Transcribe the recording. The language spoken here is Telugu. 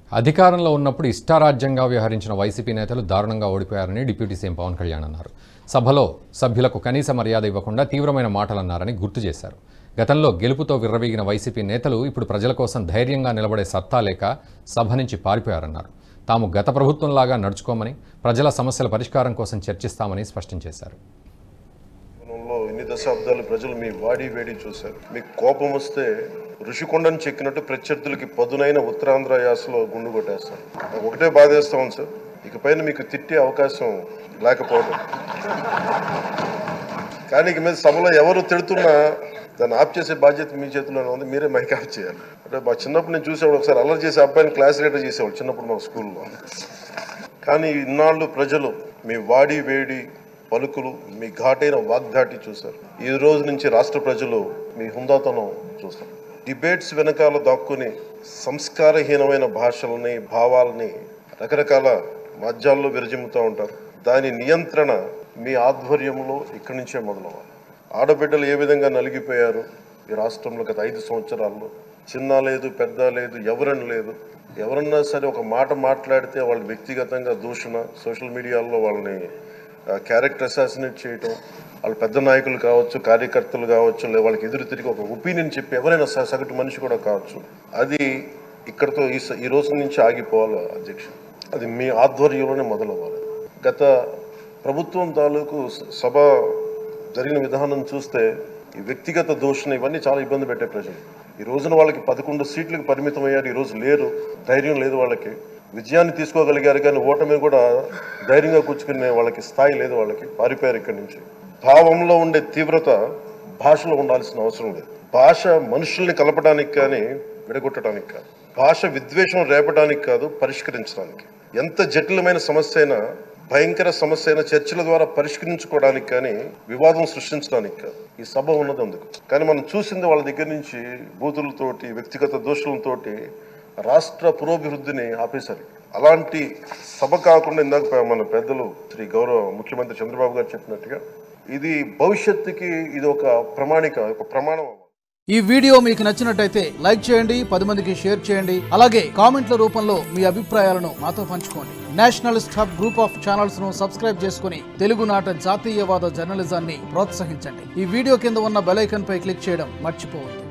అధికారంలో ఉన్నప్పుడు ఇష్టారాజ్యంగా వ్యవహరించిన వైసీపీ నేతలు దారుణంగా ఓడిపోయారని డిప్యూటీ సీఎం పవన్ కళ్యాణ్ అన్నారు సభలో సభ్యులకు కనీస మర్యాద ఇవ్వకుండా తీవ్రమైన మాటలన్నారని గుర్తు చేశారు గతంలో గెలుపుతో విర్రవీగిన వైసీపీ నేతలు ఇప్పుడు ప్రజల కోసం ధైర్యంగా నిలబడే సత్తా లేక సభ నుంచి పారిపోయారన్నారు తాము గత ప్రభుత్వంలాగా నడుచుకోమని ప్రజల సమస్యల పరిష్కారం కోసం చర్చిస్తామని స్పష్టం చేశారు జీవనంలో ఎన్ని దశాబ్దాలు ప్రజలు మీ వాడి వేడి చూశారు మీకు కోపం వస్తే ఋషికొండను చెక్కినట్టు ప్రత్యర్థులకి పదునైన ఉత్తరాంధ్ర యాసలో గుండు కొట్టేస్తారు నాకు ఒకటే బాధేస్తాం సార్ ఇకపైన మీకు తిట్టే అవకాశం లేకపోవడం కానీ ఇక మీద సభలో ఎవరు తిడుతున్నా దాన్ని ఆఫ్ చేసే బాధ్యత మీ చేతిలోనే ఉంది మీరే మైక్ ఆఫ్ చేయాలి అంటే మా చిన్నప్పుడు నేను చూసేవాడు ఒకసారి అల్లరి చేసే అబ్బాయిని క్లాస్ లీడర్ చేసేవాడు చిన్నప్పుడు మా స్కూల్లో కానీ ఇన్నాళ్ళు ప్రజలు మీ వాడి వేడి పలుకులు మీ ఘాటైన వాగ్ధాటి చూశారు ఈ రోజు నుంచి రాష్ట్ర ప్రజలు మీ హుందాతనం చూస్తారు డిబేట్స్ వెనకాల దాక్కుని సంస్కారహీనమైన భాషల్ని భావాల్ని రకరకాల మాధ్యాల్లో విరజిమ్ముతూ ఉంటారు దాని నియంత్రణ మీ ఆధ్వర్యంలో ఇక్కడి నుంచే మొదలవ్వాలి ఆడబిడ్డలు ఏ విధంగా నలిగిపోయారు ఈ రాష్ట్రంలో గత ఐదు సంవత్సరాల్లో చిన్న లేదు పెద్ద లేదు ఎవరని లేదు ఎవరన్నా సరే ఒక మాట మాట్లాడితే వాళ్ళు వ్యక్తిగతంగా దూషణ సోషల్ మీడియాలో వాళ్ళని క్యారెక్టర్ అసాసినేట్ చేయటం వాళ్ళు పెద్ద నాయకులు కావచ్చు కార్యకర్తలు కావచ్చు లేదా వాళ్ళకి ఎదురు తిరిగి ఒక ఒపీనియన్ చెప్పి ఎవరైనా స- సగటు మనిషి కూడా కావచ్చు అది ఇక్కడతో ఈ స- ఈ రోజు నుంచి ఆగిపోవాలి అధ్యక్ష అది మీ ఆధ్వర్యంలోనే మొదలవ్వాలి గత ప్రభుత్వం తాలూకు స- సభ జరిగిన విధానం చూస్తే ఈ వ్యక్తిగత దూషణ ఇవన్నీ చాలా ఇబ్బంది పెట్టే ప్రజలు ఈ రోజున వాళ్ళకి పదకొండు సీట్లకు పరిమితం అయ్యారు ఈ రోజు లేరు ధైర్యం లేదు వాళ్ళకి విజయాన్ని తీసుకోగలిగారు కానీ ఓటమిని కూడా ధైర్యంగా కూర్చుకునే వాళ్ళకి స్థాయి లేదు వాళ్ళకి పారిపోయారు ఇక్కడి నుంచి భావంలో ఉండే తీవ్రత భాషలో ఉండాల్సిన అవసరం లేదు భాష మనుషుల్ని కలపడానికి కానీ విడగొట్టడానికి కాదు భాష విద్వేషం రేపడానికి కాదు పరిష్కరించడానికి ఎంత జటిలమైన సమస్య అయినా భయంకర సమస్య అయిన చర్చల ద్వారా పరిష్కరించుకోవడానికి కానీ వివాదం సృష్టించడానికి కాదు ఈ సభ ఉన్నది అందుకు కానీ మనం చూసింది వాళ్ళ దగ్గర నుంచి బూతులతోటి వ్యక్తిగత దోషులతోటి రాష్ట్ర పురోభివృద్ధిని ఆపేశారు అలాంటి సభ కాకుండా ఇందాక మన పెద్దలు శ్రీ గౌరవ ముఖ్యమంత్రి చంద్రబాబు గారు చెప్పినట్టుగా ఇది భవిష్యత్తుకి ఇది ఒక ప్రమాణిక ఒక ప్రమాణం అవ్వాలి. ఈ వీడియో మీకు నచ్చినట్టయితే లైక్ చేయండి పది మందికి షేర్ చేయండి అలాగే కామెంట్ల రూపంలో మీ అభిప్రాయాలను మాతో పంచుకోండి nationalist hub group of channels ను సబ్స్క్రైబ్ చేసుకుని తెలుగునాట జాతీయవాద జర్నలిజాన్ని ప్రోత్సహించండి ఈ వీడియో కింద ఉన్న బెల్ ఐకాన్ పై క్లిక్ చేయడం మర్చిపోవద్దు